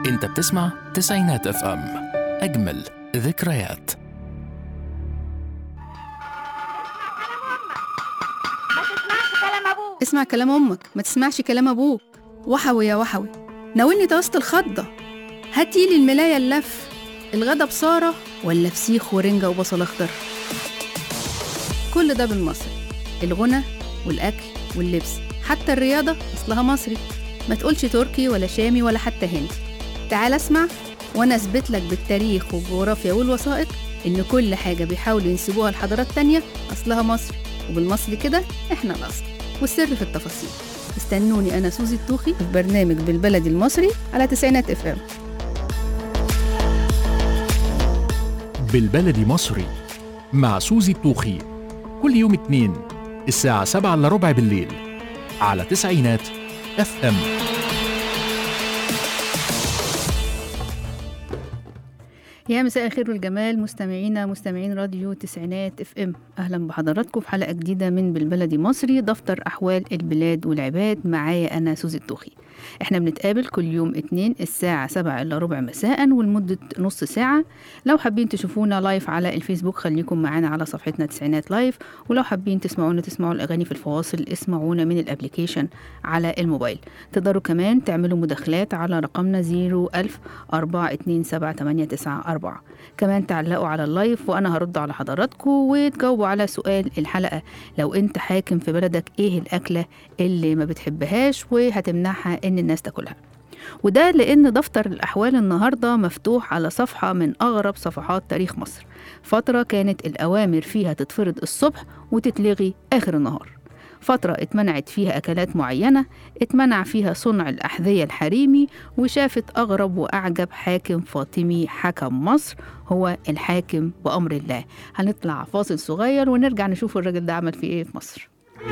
انت بتسمع تسعينات اف ام اجمل ذكريات اسمع كلام امك ما تسمعش كلام ابوك وحوي يا وحوي ناولني توسط الخضه هاتيلي الملايه اللف الغدا بصاره ولا فسيخ ورنجه وبصل اخضر كل ده بالمصري الغنى والاكل واللبس حتى الرياضه اصلها مصري ما تقولش تركي ولا شامي ولا حتى هندي تعال اسمع وانا اثبت لك بالتاريخ والجغرافيا والوثائق ان كل حاجه بيحاولوا ينسبوها لحضارات تانية اصلها مصري وبالمصري كده احنا الاصل والسر في التفاصيل استنوني انا سوزي الطوخي في برنامج بالبلدي المصري على تسعينات اف ام بالبلدي مصري مع سوزي الطوخي كل يوم اثنين الساعة سبعة إلا ربع بالليل على تسعينات اف ام يا مساء الخير والجمال مستمعينا مستمعين راديو تسعينات اف ام اهلا بحضراتكم في حلقه جديده من بالبلدي مصري دفتر احوال البلاد والعباد معايا انا سوزي الطوخي احنا بنتقابل كل يوم اتنين الساعة سبعة إلا ربع مساء ولمدة نص ساعة لو حابين تشوفونا لايف على الفيسبوك خليكم معانا على صفحتنا تسعينات لايف ولو حابين تسمعونا تسمعوا الأغاني في الفواصل اسمعونا من الابليكيشن على الموبايل تقدروا كمان تعملوا مداخلات على رقمنا 01000 427 كمان تعلقوا على اللايف وأنا هرد على حضراتكم وتجاوبوا على سؤال الحلقة لو أنت حاكم في بلدك إيه الأكلة اللي ما بتحبهاش وهتمنعها إن الناس تاكلها وده لأن دفتر الأحوال النهاردة مفتوح على صفحة من أغرب صفحات تاريخ مصر فترة كانت الأوامر فيها تتفرض الصبح وتتلغي آخر النهار فترة اتمنعت فيها أكلات معينة اتمنع فيها صنع الأحذية الحريمي وشافت أغرب وأعجب حاكم فاطمي حكم مصر هو الحاكم بأمر الله هنطلع فاصل صغير ونرجع نشوف الراجل ده عمل فيه إيه في مصر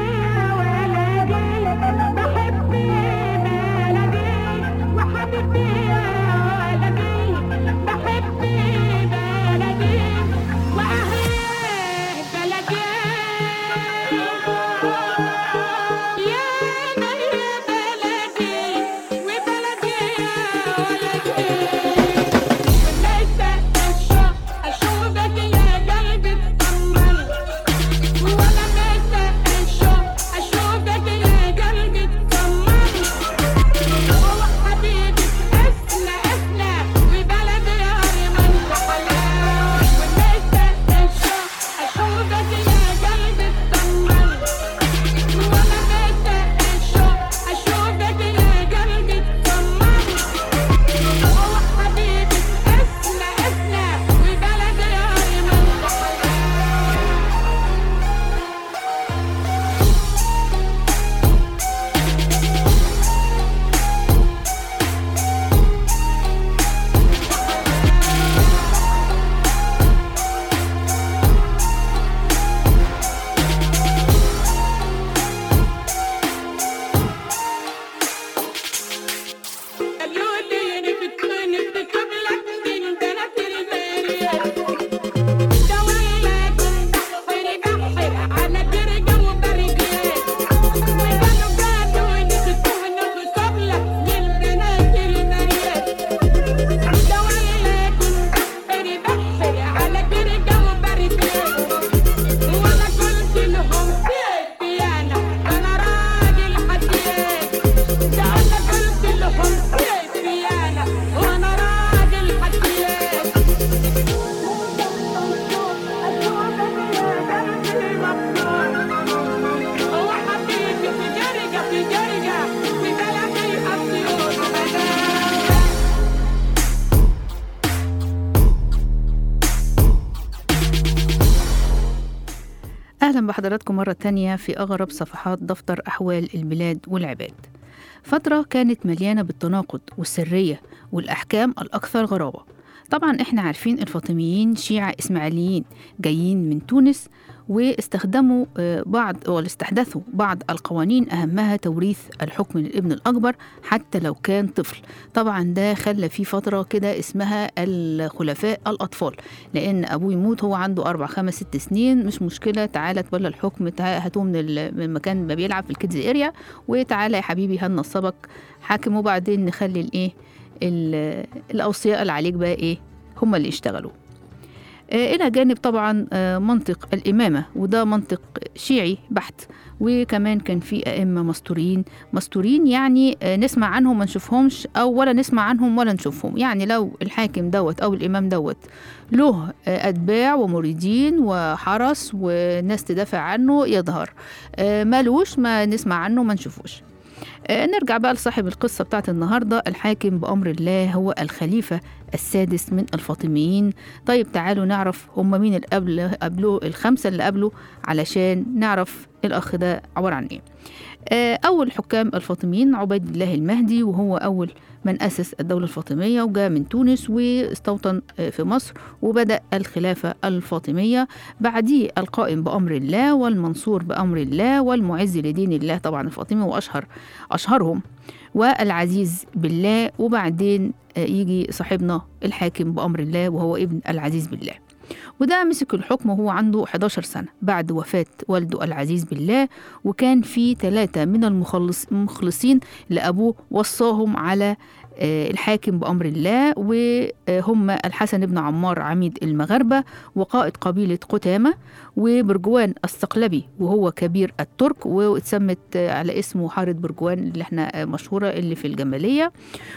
أهلا بحضراتكم مرة تانية في أغرب صفحات دفتر أحوال البلاد والعباد فترة كانت مليانة بالتناقض والسرية والأحكام الأكثر غرابة طبعا احنا عارفين الفاطميين شيعة إسماعيليين جايين من تونس واستخدموا آه، بعض ولا استحدثوا بعض القوانين أهمها توريث الحكم للابن الأكبر حتى لو كان طفل طبعا ده خلى في فترة كده اسمها الخلفاء الأطفال لأن أبوه يموت هو عنده أربع خمس ست سنين مش مشكلة تعالى تولى الحكم تع- هاتوه من ال- من المكان ما بيلعب في الكيدز اريا وتعالى يا حبيبي هنصبك حاكم وبعدين نخلي الايه ال- الأوصياء اللي عليك بقى إيه هم اللي يشتغلوا آه، إلى جانب طبعا آه، منطق الإمامة وده منطق شيعي بحت وكمان كان في أئمة مستورين مستورين يعني آه، نسمع عنهم ما نشوفهمش أو ولا نسمع عنهم ولا نشوفهم يعني لو الحاكم دوت أو الإمام دوت له آه، أتباع ومريدين وحرس وناس تدافع عنه يظهر آه، مالوش ما نسمع عنه ما نشوفوش آه، نرجع بقى لصاحب القصة بتاعت النهاردة الحاكم بأمر الله هو الخليفة السادس من الفاطميين طيب تعالوا نعرف هم مين اللي قبل قبله الخمسة اللي قبله علشان نعرف الأخ ده عبارة عن إيه آه، أول حكام الفاطميين عبيد الله المهدي وهو أول من أسس الدولة الفاطمية وجاء من تونس واستوطن آه، في مصر وبدأ الخلافة الفاطمية بعديه القائم بأمر الله والمنصور بأمر الله والمعز لدين الله طبعا الفاطمي وأشهر أشهرهم والعزيز بالله وبعدين آه، يجي صاحبنا الحاكم بأمر الله وهو ابن العزيز بالله وده مسك الحكم وهو عنده 11 سنة بعد وفاة والده العزيز بالله وكان في ثلاثة من المخلص المخلصين لأبوه وصاهم على آه، الحاكم بأمر الله وهم الحسن بن عمار عميد المغاربة وقائد قبيلة قتامة وبرجوان الصقلبي وهو كبير الترك واتسمت آه، على اسمه حارة برجوان اللي احنا آه، مشهورة اللي في الجمالية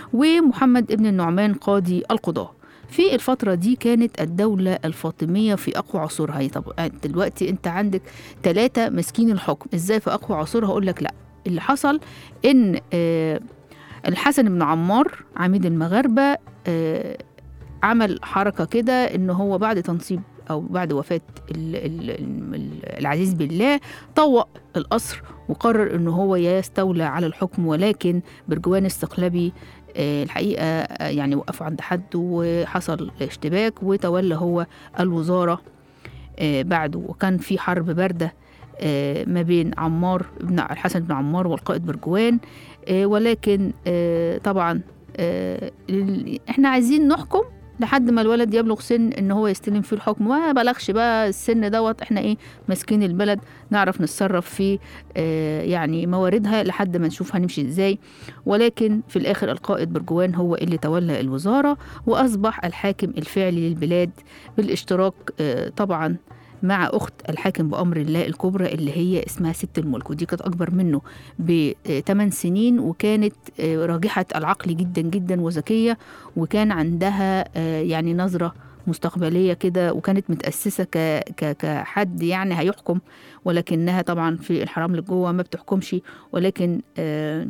ومحمد ابن النعمان قاضي القضاة في الفترة دي كانت الدولة الفاطمية في أقوى عصورها هي طب دلوقتي أنت عندك ثلاثة ماسكين الحكم إزاي في أقوى عصورها أقول لك لا اللي حصل إن آه، الحسن بن عمار عميد المغاربة آه، عمل حركة كده إن هو بعد تنصيب أو بعد وفاة ال- ال- ال- العزيز بالله طوق القصر وقرر إن هو يستولى على الحكم ولكن برجوان الصقلبي آه، الحقيقة آه، يعني وقفوا عند حد وحصل اشتباك وتولى هو الوزارة آه، بعده وكان في حرب باردة آه، ما بين عمار بن الحسن بن عمار والقائد برجوان آه، ولكن آه، طبعا آه، ال- احنا عايزين نحكم لحد ما الولد يبلغ سن ان هو يستلم فيه الحكم ما بلغش بقى السن دوت احنا ايه ماسكين البلد نعرف نتصرف في آه، يعني مواردها لحد ما نشوف هنمشي ازاي ولكن في الآخر القائد برجوان هو اللي تولى الوزارة وأصبح الحاكم الفعلي للبلاد بالاشتراك آه، طبعا مع أخت الحاكم بأمر الله الكبرى اللي هي اسمها ست الملك ودي كانت أكبر منه بثمان سنين وكانت آه، راجحة العقل جدا جدا وذكية وكان عندها آه، يعني نظرة مستقبلية كده وكانت متأسسة ك... ك... كحد يعني هيحكم ولكنها طبعا في الحرام اللي جوه ما بتحكمش ولكن آه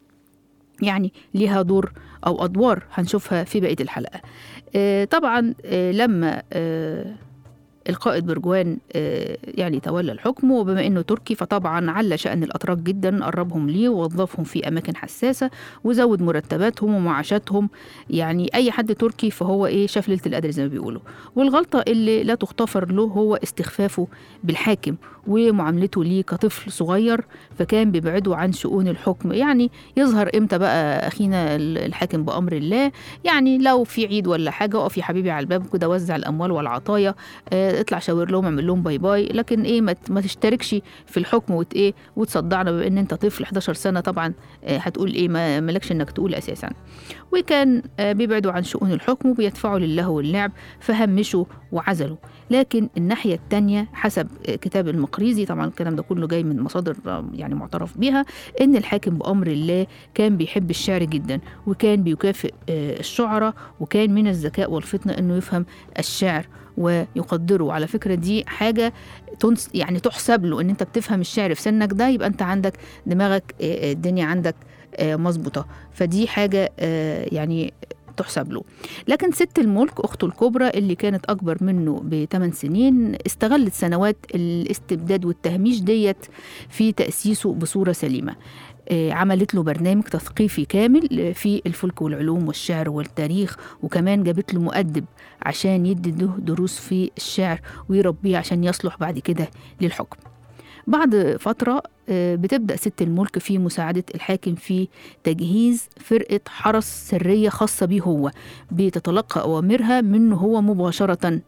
يعني ليها دور أو أدوار هنشوفها في بقية الحلقة آه طبعا آه لما آه القائد برجوان آه، يعني تولى الحكم وبما انه تركي فطبعا على شأن الاتراك جدا قربهم ليه ووظفهم في اماكن حساسه وزود مرتباتهم ومعاشاتهم يعني اي حد تركي فهو ايه شاف ليله القدر زي ما بيقولوا والغلطه اللي لا تغتفر له هو استخفافه بالحاكم ومعاملته ليه كطفل صغير فكان بيبعده عن شؤون الحكم يعني يظهر امتى بقى اخينا الحاكم بامر الله يعني لو في عيد ولا حاجه اقف يا حبيبي على الباب كده وزع الاموال والعطايا آه، اطلع شاور لهم اعمل لهم باي باي لكن ايه ما ت- ما تشتركش في الحكم وت ايه وتصدعنا بما ان انت طفل 11 سنه طبعا آه، هتقول ايه ما مالكش انك تقول اساسا وكان آه، بيبعدوا عن شؤون الحكم وبيدفعوا للهو واللعب فهمشوا وعزلوا لكن الناحية التانية حسب آه، كتاب المقريزي طبعا الكلام ده كله جاي من مصادر آه، يعني معترف بها إن الحاكم بأمر الله كان بيحب الشعر جدا وكان بيكافئ آه، الشعراء وكان من الذكاء والفطنة إنه يفهم الشعر ويقدره على فكرة دي حاجة تنس يعني تحسب له إن أنت بتفهم الشعر في سنك ده يبقى أنت عندك دماغك آه، آه، الدنيا عندك آه، مظبوطة فدي حاجة آه، يعني تحسب له لكن ست الملك أخته الكبرى اللي كانت أكبر منه بثمان سنين استغلت سنوات الاستبداد والتهميش ديت في تأسيسه بصورة سليمة آه، عملت له برنامج تثقيفي كامل في الفلك والعلوم والشعر والتاريخ وكمان جابت له مؤدب عشان يدي له دروس في الشعر ويربيه عشان يصلح بعد كده للحكم بعد فترة آه، بتبدأ ست الملك في مساعدة الحاكم في تجهيز فرقة حرس سرية خاصة بيه هو بتتلقى أوامرها منه هو مباشرة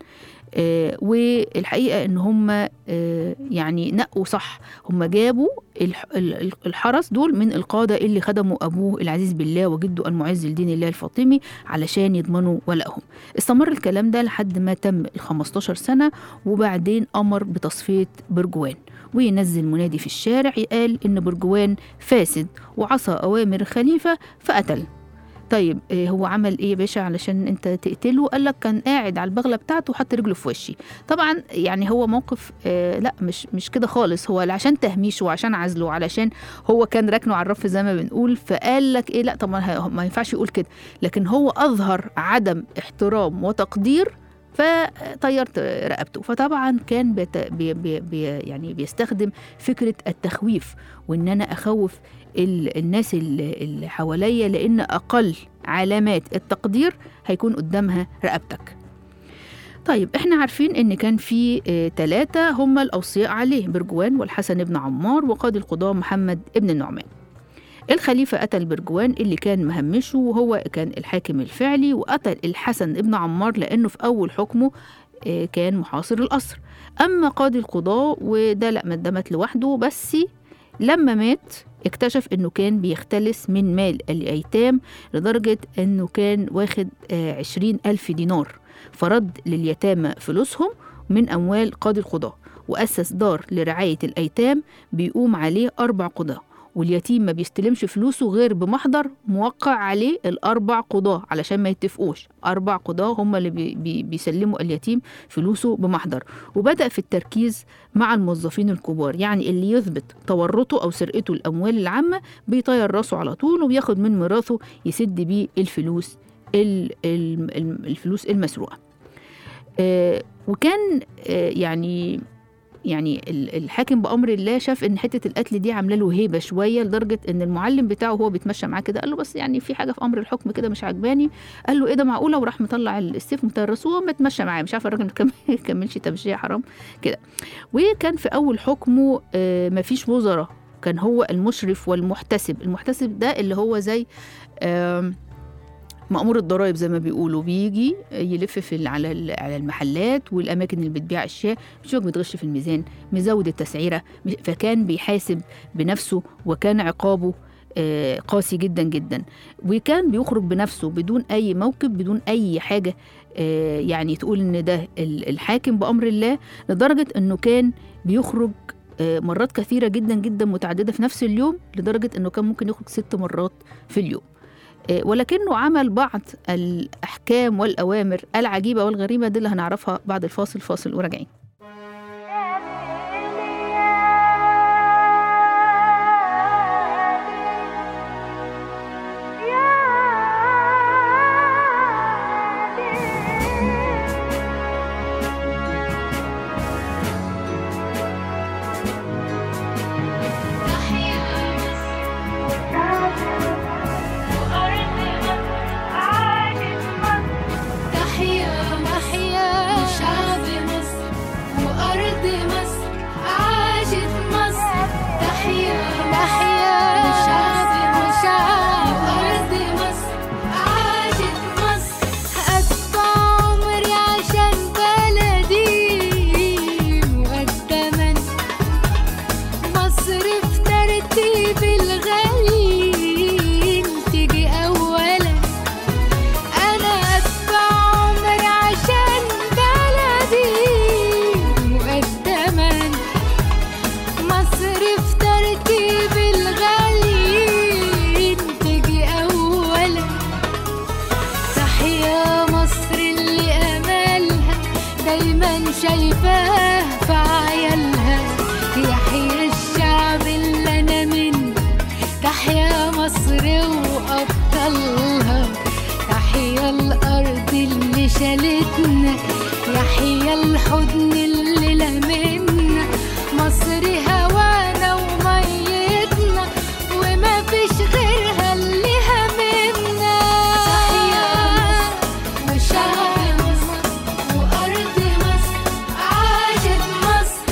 آه، والحقيقه ان هم آه، يعني نقوا صح هم جابوا الح- ال- ال- الحرس دول من القاده اللي خدموا ابوه العزيز بالله وجده المعز لدين الله الفاطمي علشان يضمنوا ولائهم استمر الكلام ده لحد ما تم ال 15 سنه وبعدين امر بتصفيه برجوان وينزل منادي في الشارع يقال ان برجوان فاسد وعصى اوامر الخليفه فقتل طيب إيه هو عمل ايه يا باشا علشان انت تقتله قال لك كان قاعد على البغله بتاعته وحط رجله في وشي طبعا يعني هو موقف آه لا مش مش كده خالص هو عشان تهميشه وعشان عزله وعلشان هو كان راكنه على الرف زي ما بنقول فقال لك ايه لا طب ما ه- ما ينفعش يقول كده لكن هو اظهر عدم احترام وتقدير فطيرت رقبته فطبعا كان بيت بي بي بي يعني بيستخدم فكره التخويف وان انا اخوف ال- الناس اللي اللي حواليا لان اقل علامات التقدير هيكون قدامها رقبتك طيب احنا عارفين ان كان في ثلاثة هم الأوصياء عليه برجوان والحسن بن عمار وقاضي القضاة محمد ابن النعمان الخليفة قتل برجوان اللي كان مهمشه وهو كان الحاكم الفعلي وقتل الحسن ابن عمار لأنه في أول حكمه آه، كان محاصر القصر أما قاضي القضاة وده لا ما ده مات لوحده بس لما مات اكتشف انه كان بيختلس من مال الأيتام لدرجة انه كان واخد آه، عشرين ألف دينار فرد لليتامى فلوسهم من أموال قاضي القضاة وأسس دار لرعاية الأيتام بيقوم عليه أربع قضاة واليتيم ما بيستلمش فلوسه غير بمحضر موقع عليه الأربع قضاة علشان ما يتفقوش أربع قضاة هم اللي بي بي بيسلموا اليتيم فلوسه بمحضر وبدأ في التركيز مع الموظفين الكبار يعني اللي يثبت تورطه أو سرقته الأموال العامة بيطير راسه على طول وبياخد من ميراثه يسد بيه الفلوس ال- ال- ال- الفلوس المسروقة آه، وكان آه، يعني يعني ال- الحاكم بأمر الله شاف إن حتة القتل دي عاملة له هيبة شوية لدرجة إن المعلم بتاعه هو بيتمشى معاه كده قال له بس يعني في حاجة في أمر الحكم كده مش عجباني قال له إيه ده معقولة وراح مطلع السيف مطرسه وما اتمشى معاه مش عارفة الراجل ما كملش تمشية حرام كده وكان في أول حكمه آه، مفيش وزراء كان هو المشرف والمحتسب المحتسب ده اللي هو زي آم، مأمور الضرائب زي ما بيقولوا بيجي يلف في ال- على ال- على المحلات والاماكن اللي بتبيع اشياء مش بتغش في الميزان مزود التسعيره مش- فكان بيحاسب بنفسه وكان عقابه آه، قاسي جدا جدا وكان بيخرج بنفسه بدون اي موكب بدون اي حاجه آه، يعني تقول ان ده ال- الحاكم بامر الله لدرجه انه كان بيخرج آه، مرات كثيره جدا جدا متعدده في نفس اليوم لدرجه انه كان ممكن يخرج ست مرات في اليوم آه، ولكنه عمل بعض الأحكام والأوامر العجيبة والغريبة دي اللي هنعرفها بعد الفاصل فاصل وراجعين تحيا محيا شعب مصر وأرض مصر عاشت مصر تحيا محيا شعب مصر وأرض مصر عاشت مصر أدفع عمري عشان بلدي مقدما مصر في ترتيب الغاليين تيجي أولا أنا أدفع عمري عشان بلدي مقدما مصر في ترتيب الغاليين تجي أولا تحيا مصر اللي أملها دايما شايفاه في عيالها يحيا الشعب اللي أنا منه تحيا مصر وأبطالها تحيا الأرض اللي شالتنا يحيا الحضن اللي لمنا مصر هوانا وميتنا وما فيش غيرها اللي همنا تحيا مصر وشعب مصر وأرض مصر عاشت مصر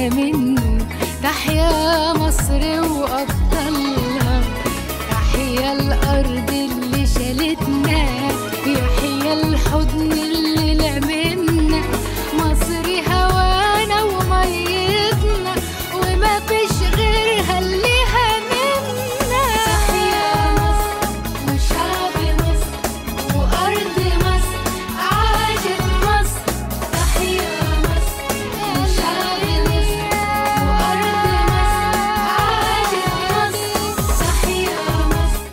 انا منه تحيا مصر وابطالها تحيا الارض اللي شالتنا يحيا الحضن اللي لمنا مصر هوانا وميتنا وما فيش غيرها اللي همنا تحيا مصر وشعب مصر وارض مصر عاشت مصر تحيا مصر وشعب مصر وارض مصر عاشت مصر تحيا مصر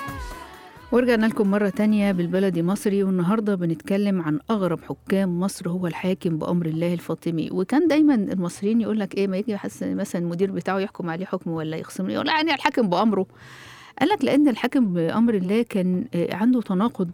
ورجعنا لكم مرة تانية بالبلدي مصري والنهاردة بنتكلم عن أغرب حكام مصر هو الحاكم بأمر الله الفاطمي وكان دايما المصريين يقول لك إيه ما يجي يحس مثلا المدير بتاعه يحكم عليه حكم ولا يخصم له يقول لا يعني الحاكم بأمره قال لك لأن الحاكم بأمر الله كان آه، عنده تناقض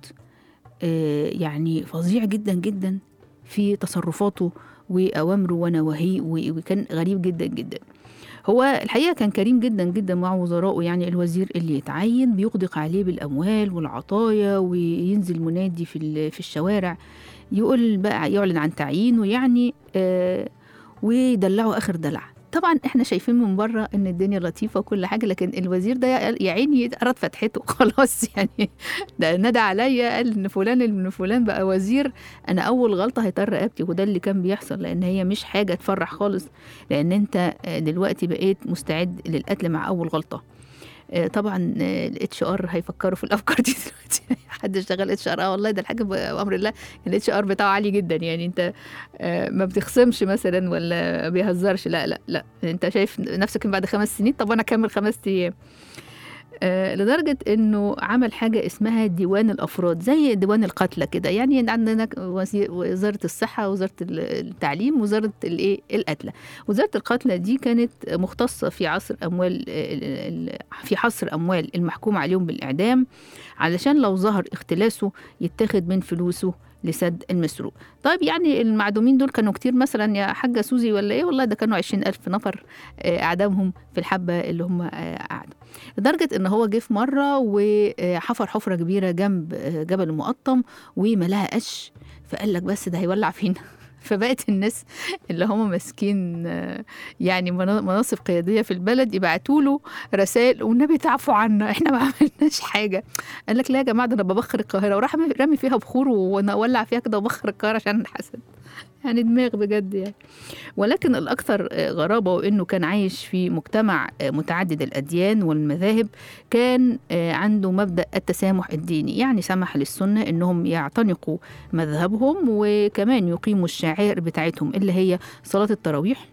آه، يعني فظيع جدا جدا في تصرفاته وأوامره ونواهيه و- وكان غريب جدا جدا هو الحقيقة كان كريم جدا جدا مع وزرائه يعني الوزير اللي يتعين بيغدق عليه بالأموال والعطايا وينزل منادي في ال- في الشوارع يقول بقى يعلن عن تعيينه يعني آه ويدلعه آخر دلع طبعا احنا شايفين من بره ان الدنيا لطيفه وكل حاجه لكن الوزير ده يا عيني قرد فتحته خلاص يعني ده ندى عليا قال ان فلان ابن فلان بقى وزير انا اول غلطه هيطر رقبتي وده اللي كان بيحصل لان هي مش حاجه تفرح خالص لان انت آه، دلوقتي بقيت مستعد للقتل مع اول غلطه آه، طبعا الاتش ار هيفكروا في الافكار دي دلوقتي حد اشتغل اتش ار اه والله ده الحاجه بامر الله الاتش ار بتاعه عالي جدا يعني انت آه، ما بتخصمش مثلا ولا بيهزرش لا لا لا انت شايف نفسك من بعد خمس سنين طب انا اكمل خمس ايام آه، لدرجة انه عمل حاجة اسمها ديوان الافراد زي ديوان القتلى كده يعني عندنا وزي- وزارة الصحة وزارة ال- التعليم وزارة الايه القتلى وزارة القتلى دي كانت مختصة في عصر اموال ال- ال- في حصر اموال المحكوم عليهم بالاعدام علشان لو ظهر اختلاسه يتاخد من فلوسه لسد المسروق طيب يعني المعدومين دول كانوا كتير مثلا يا حاجة سوزي ولا ايه والله ده كانوا عشرين ألف نفر آه، أعدامهم في الحبة اللي هم آه، قعدوا لدرجة إن هو جه في مرة وحفر حفرة كبيرة جنب آه، جبل المقطم وملاها قش فقال لك بس ده هيولع فينا فبقت الناس اللي هم ماسكين آه، يعني منا- مناصب قياديه في البلد يبعتوا له رسائل والنبي تعفوا عنا احنا ما عملناش حاجه قال لك لا يا جماعه ده انا ببخر القاهره وراح رامي فيها بخور واولع فيها كده وبخر القاهره عشان الحسد يعني دماغ بجد يعني ولكن الأكثر آه، غرابة وإنه كان عايش في مجتمع آه، متعدد الأديان والمذاهب كان آه، عنده مبدأ التسامح الديني يعني سمح للسنة إنهم يعتنقوا مذهبهم وكمان يقيموا الشعائر بتاعتهم اللي هي صلاة التراويح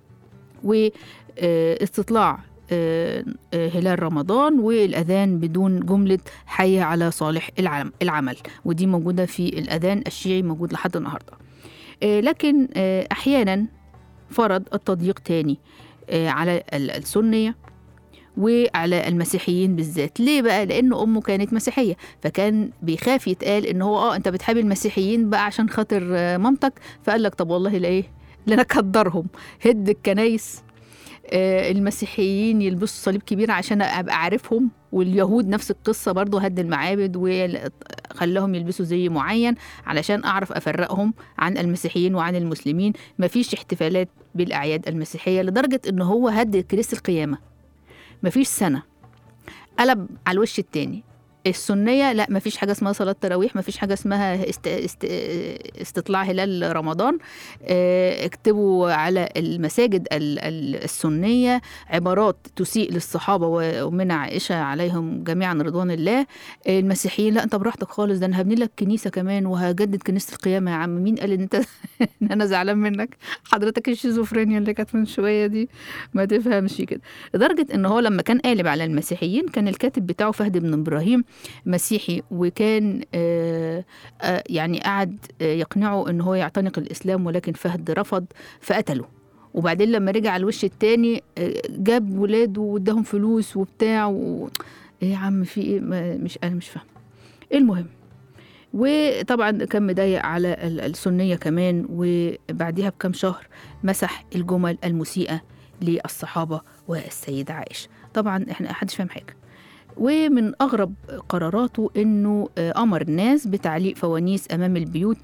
واستطلاع هلال رمضان والأذان بدون جملة حي على صالح العلم العمل ودي موجودة في الأذان الشيعي موجود لحد النهاردة آه، لكن آه، أحيانا فرض التضييق تاني آه، على ال- السنية وعلى المسيحيين بالذات ليه بقى لأن أمه كانت مسيحية فكان بيخاف يتقال إن هو آه أنت بتحب المسيحيين بقى عشان خاطر آه، مامتك فقال لك طب والله لا إيه لنا قدرهم هد الكنايس آه، المسيحيين يلبسوا صليب كبير عشان ابقى عارفهم واليهود نفس القصه برضو هد المعابد وخلاهم يلبسوا زي معين علشان اعرف افرقهم عن المسيحيين وعن المسلمين مفيش احتفالات بالاعياد المسيحيه لدرجه ان هو هد كريس القيامه مفيش سنه قلب على الوش التاني السنية لا مفيش حاجة اسمها صلاة تراويح مفيش حاجة اسمها است... است... استطلاع هلال رمضان اه، اكتبوا على المساجد ال- ال- السنية عبارات تسيء للصحابة و- ومن عائشة عليهم جميعا رضوان الله المسيحيين لا انت براحتك خالص ده انا هبني لك كنيسة كمان وهجدد كنيسة القيامة يا عم مين قال ان انت ان انا زعلان منك حضرتك الشيزوفرينيا اللي كانت من شوية دي ما تفهمش كده لدرجة ان هو لما كان قالب على المسيحيين كان الكاتب بتاعه فهد بن ابراهيم مسيحي وكان آه آه يعني قعد آه يقنعه ان هو يعتنق الاسلام ولكن فهد رفض فقتله وبعدين لما رجع على الوش التاني آه، جاب ولاده واداهم فلوس وبتاع و... ايه يا عم في ايه ما- مش انا مش فاهمه المهم وطبعا كان مضايق على ال- السنية كمان وبعدها بكم شهر مسح الجمل المسيئة للصحابة والسيدة عائشة طبعا احنا محدش فاهم حاجة ومن أغرب قراراته إنه آه، أمر الناس بتعليق فوانيس أمام البيوت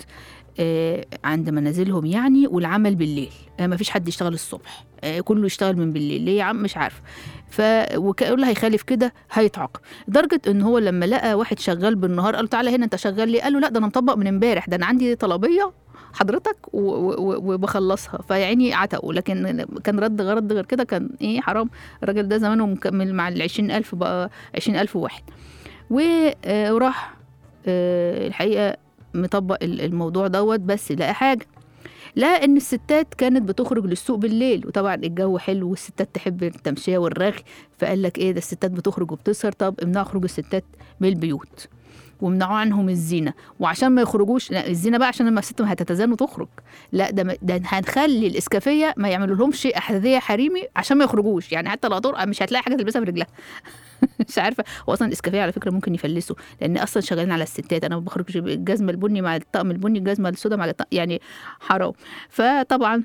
آه، عند منازلهم يعني والعمل بالليل آه، ما فيش حد يشتغل الصبح آه، كله يشتغل من بالليل ليه يا عم مش عارف ف وكأقول هيخالف كده هيتعاقب لدرجه ان هو لما لقى واحد شغال بالنهار قال له تعالى هنا انت شغال ليه قال له لا ده انا مطبق من امبارح ده انا عندي طلبيه حضرتك و- و- و- وبخلصها فيعني عتقوا لكن كان رد غرض غير كده كان ايه حرام الراجل ده زمانه مكمل مع ال 20000 بقى 20000 واحد و- آه، وراح آه، الحقيقه مطبق ال- الموضوع دوت بس لقى حاجه لقى ان الستات كانت بتخرج للسوق بالليل وطبعا الجو حلو والستات تحب التمشيه والرغي فقال لك ايه ده الستات بتخرج وبتسهر طب امنعوا خروج الستات من البيوت وامنعوا عنهم الزينه وعشان ما يخرجوش لا الزينه بقى عشان لما الست ما هتتزان وتخرج لا ده, ما- ده هنخلي الاسكافيه ما يعملوا لهمش احذيه حريمي عشان ما يخرجوش يعني حتى لو هترقع مش هتلاقي حاجه تلبسها في رجلها مش عارفه هو اصلا الاسكافيه على فكره ممكن يفلسوا لان اصلا شغالين على الستات انا ما بخرجش بالجزمه البني مع الطقم البني الجزمه السوداء مع الطقم يعني حرام فطبعا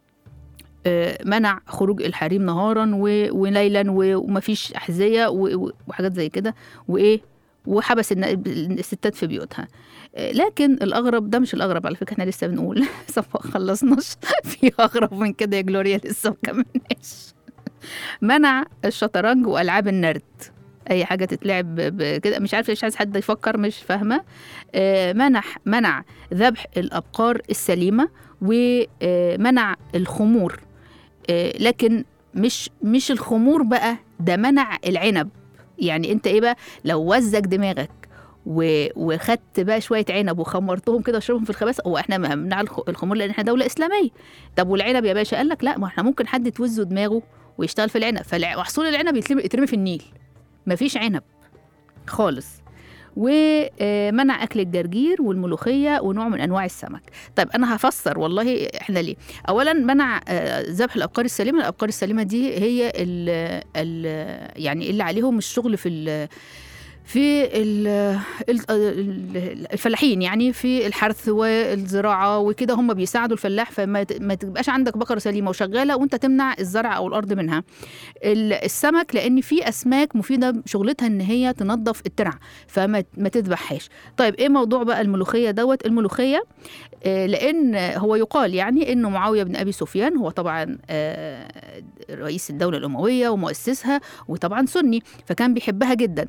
آه، منع خروج الحريم نهارا و- وليلا و- ومفيش احذيه و- و- وحاجات زي كده وايه وحبس الن- الستات في بيوتها آه، لكن الاغرب ده مش الاغرب على فكره احنا لسه بنقول لسه ما خلصناش في اغرب من كده يا جلوريا لسه ما كملناش منع الشطرنج والعاب النرد اي حاجه تتلعب ب- ب- كده مش عارفه مش عايز حد يفكر مش فاهمه آه، منح منع ذبح الابقار السليمه ومنع الخمور آه، لكن مش مش الخمور بقى ده منع العنب يعني انت ايه بقى لو وزك دماغك و- وخدت بقى شويه عنب وخمرتهم كده وشربهم في الخباث هو احنا ممنع الخ- الخمور لان احنا دوله اسلاميه طب والعنب يا باشا قال لك لا ما احنا ممكن حد توزه دماغه ويشتغل في العنب فمحصول العنب يترمي يترمي في النيل مفيش عنب خالص ومنع اكل الجرجير والملوخيه ونوع من انواع السمك طيب انا هفسر والله احنا ليه اولا منع آه، ذبح الابقار السليمه الابقار السليمه دي هي ال ال يعني اللي عليهم الشغل في ال في ال- ال- الفلاحين يعني في الحرث والزراعه وكده هم بيساعدوا الفلاح فما ت- ما تبقاش عندك بقره سليمه وشغاله وانت تمنع الزرع او الارض منها ال- السمك لان في اسماك مفيده شغلتها ان هي تنظف الترع فما ما تذبحهاش طيب ايه موضوع بقى الملوخيه دوت الملوخيه آه، لان هو يقال يعني انه معاويه بن ابي سفيان هو طبعا آه، رئيس الدوله الامويه ومؤسسها وطبعا سني فكان بيحبها جدا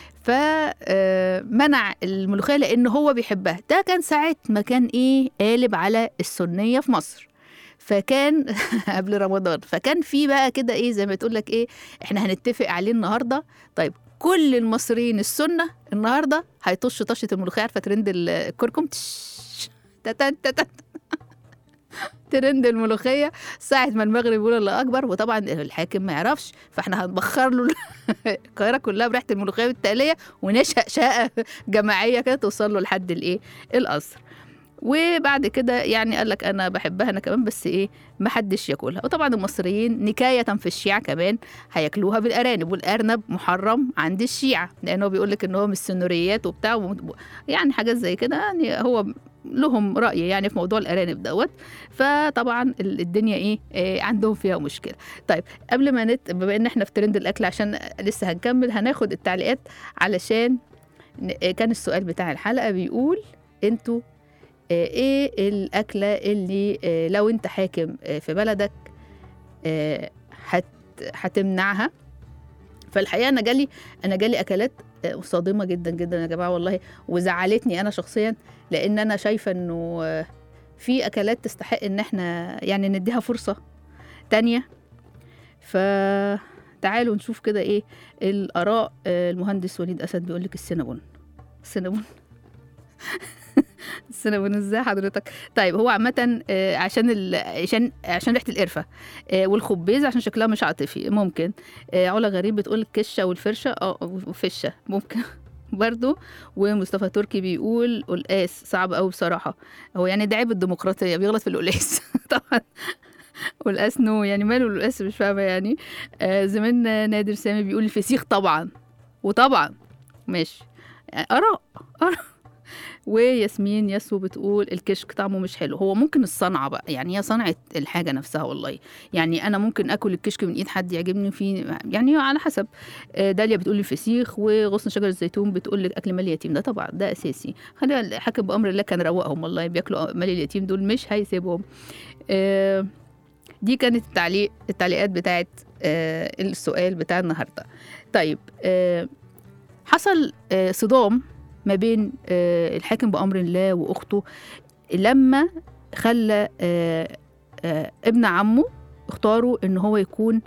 فمنع الملوخيه لان هو بيحبها ده كان ساعه ما كان ايه قالب على السنيه في مصر فكان قبل رمضان فكان في بقى كده ايه زي ما تقول لك ايه احنا هنتفق عليه النهارده طيب كل المصريين السنه النهارده هيطش طشه الملوخيه عارفه ترند ال- الكركم تش تتن تتن ترند الملوخيه ساعه ما المغرب يقول الله اكبر وطبعا الحاكم ما يعرفش فاحنا هنبخر له القاهره كلها بريحه الملوخيه والتقليه ونشأ شقه جماعيه كده توصل له لحد الايه القصر وبعد كده يعني قال لك انا بحبها انا كمان بس ايه ما حدش ياكلها وطبعا المصريين نكايه في الشيعة كمان هياكلوها بالارانب والارنب محرم عند الشيعة لانه بيقول لك ان هو من السنوريات وبتاع وم- يعني حاجات زي كده يعني هو لهم راي يعني في موضوع الارانب دوت فطبعا ال- الدنيا ايه, إيه عندهم فيها مشكله طيب قبل ما نت بما ان احنا في ترند الاكل عشان لسه هنكمل هناخد التعليقات علشان ن- إيه كان السؤال بتاع الحلقه بيقول انتوا آه، ايه الاكله اللي آه، لو انت حاكم آه، في بلدك آه، هت هتمنعها فالحقيقه انا جالي انا جالي اكلات آه، صادمه جدا جدا يا جماعه والله وزعلتني انا شخصيا لان انا شايفه انه آه، في اكلات تستحق ان احنا يعني نديها فرصه تانية فتعالوا نشوف كده ايه الاراء آه، المهندس وليد اسد بيقول لك السينابون السينابون السينابون ازاي حضرتك طيب هو عامة آه، عشان ال... عشان عشان ريحة القرفة آه، والخبيز عشان شكلها مش عاطفي ممكن آه، علا غريب بتقول الكشة والفرشة اه وفشة ممكن برضو ومصطفى تركي بيقول قلقاس صعب قوي بصراحة هو يعني ده عيب الديمقراطية بيغلط في القلقاس طبعا قلقاس نو يعني ماله القلقاس مش فاهمة يعني آه زميلنا نادر سامي بيقول الفسيخ طبعا وطبعا ماشي آه، آراء آراء وياسمين ياسو بتقول الكشك طعمه مش حلو هو ممكن الصنعه بقى يعني هي صنعه الحاجه نفسها والله يعني انا ممكن اكل الكشك من ايد حد يعجبني فيه يعني على حسب آه، داليا بتقول الفسيخ وغصن شجر الزيتون بتقول لك اكل مال اليتيم ده طبعا ده اساسي خلينا الحاكم بامر الله كان روقهم والله بياكلوا مال اليتيم دول مش هيسيبهم آه، دي كانت التعليق التعليقات بتاعت آه، السؤال بتاع النهارده طيب آه، حصل آه، صدام ما بين آه، الحاكم بأمر الله وأخته لما خلى آه، آه، ابن عمه اختاروا ان هو يكون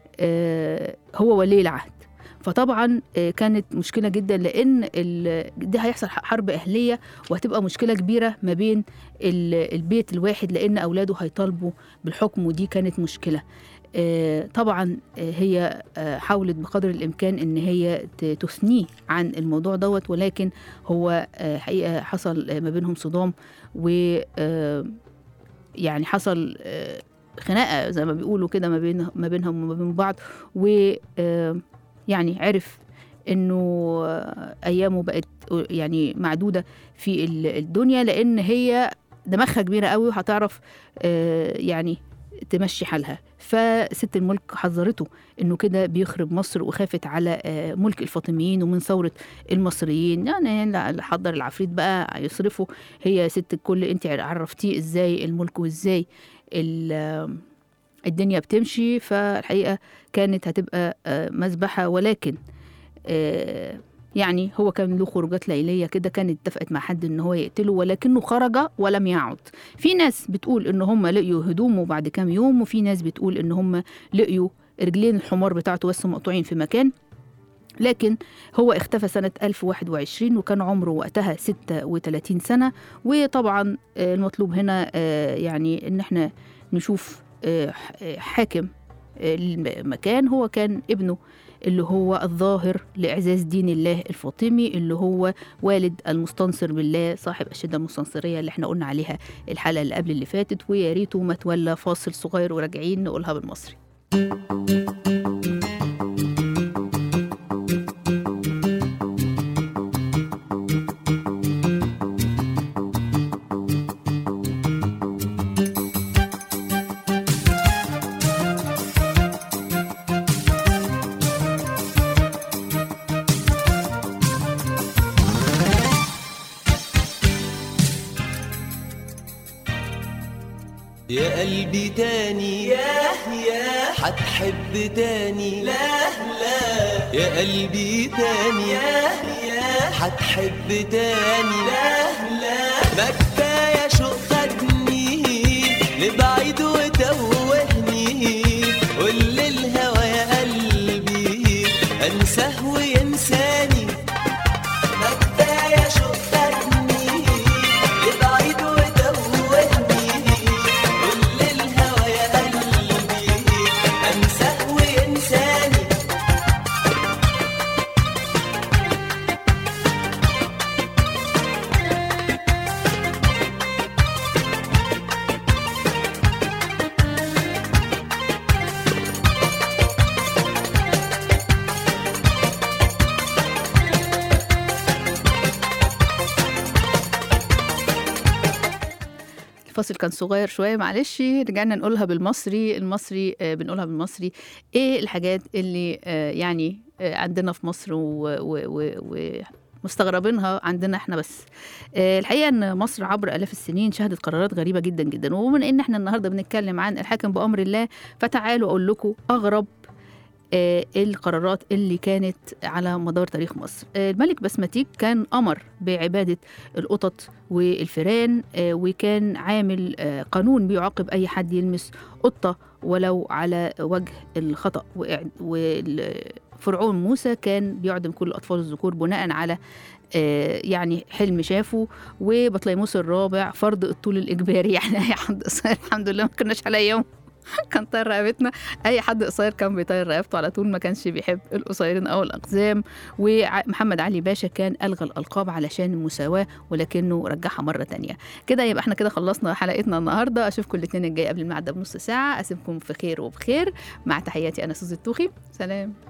آه، هو ولي العهد فطبعا آه، كانت مشكله جدا لان ال- دي هيحصل حرب اهليه وهتبقى مشكله كبيره ما بين ال- البيت الواحد لان اولاده هيطالبوا بالحكم ودي كانت مشكله آه، طبعا آه، هي آه، حاولت بقدر الامكان ان هي ت- تثنيه عن الموضوع دوت ولكن هو آه، حقيقه حصل آه، ما بينهم صدام و آه، يعني حصل آه، خناقه زي ما بيقولوا كده ما بين ما بينهم وما بين بعض و آه، يعني عرف انه آه، ايامه بقت آه، يعني معدوده في ال- الدنيا لان هي دماغها كبيره قوي وهتعرف آه، يعني تمشي حالها فست الملك حذرته انه كده بيخرب مصر وخافت على آه، ملك الفاطميين ومن ثوره المصريين يعني لا، اللي حضر العفريت بقى يصرفه هي ست الكل انت عرفتيه ازاي الملك وازاي ال- الدنيا بتمشي فالحقيقه كانت هتبقى آه، مذبحه ولكن آه، يعني هو كان له خروجات ليليه كده كانت اتفقت مع حد ان هو يقتله ولكنه خرج ولم يعد في ناس بتقول ان هم لقيوا هدومه بعد كام يوم وفي ناس بتقول ان هم لقيوا رجلين الحمار بتاعته بس مقطوعين في مكان لكن هو اختفى سنة 1021 وكان عمره وقتها 36 سنة وطبعا آه، المطلوب هنا آه، يعني ان احنا نشوف آه، ح- آه، حاكم آه، المكان هو كان ابنه اللي هو الظاهر لإعزاز دين الله الفاطمي اللي هو والد المستنصر بالله صاحب الشدة المستنصرية اللي احنا قلنا عليها الحلقة اللي قبل اللي فاتت ويا ريته ما تولى فاصل صغير وراجعين نقولها بالمصري يا قلبي تاني ياه ياه حتحب تاني لا لا يا قلبي تاني ياه ياه حتحب تاني لا لا ما كفاية شوق خدني لبعيد وتوهني قول للهوى يا قلبي انساه وينساني ما كفاية شوق خدني لبعيد وتوهني قول للهوى يا قلبي انساه وينساني الفاصل كان صغير شوية معلش رجعنا نقولها بالمصري المصري آه، بنقولها بالمصري ايه الحاجات اللي آه، يعني آه، عندنا في مصر و, و, و, و مستغربينها عندنا احنا بس آه، الحقيقه ان مصر عبر الاف السنين شهدت قرارات غريبه جدا جدا ومن ان احنا النهارده بنتكلم عن الحاكم بامر الله فتعالوا اقول لكم اغرب آه، القرارات اللي كانت على مدار تاريخ مصر آه، الملك بسمتيك كان أمر بعبادة القطط والفئران آه، وكان عامل آه، قانون بيعاقب أي حد يلمس قطة ولو على وجه الخطأ وإع- وفرعون موسى كان بيعدم كل الأطفال الذكور بناء على آه، يعني حلم شافه وبطليموس الرابع فرض الطول الإجباري يعني أي حد قصير الحمد لله ما كناش على يوم كان طاير رقبتنا اي حد قصير كان بيطير رقبته على طول ما كانش بيحب القصيرين او الاقزام ومحمد علي باشا كان الغى الالقاب علشان المساواه ولكنه رجعها مره تانية كده يبقى احنا كده خلصنا حلقتنا النهارده اشوفكم الاثنين الجاي قبل الميعاد ده بنص ساعه اسيبكم في خير وبخير مع تحياتي انا سوزي الطوخي سلام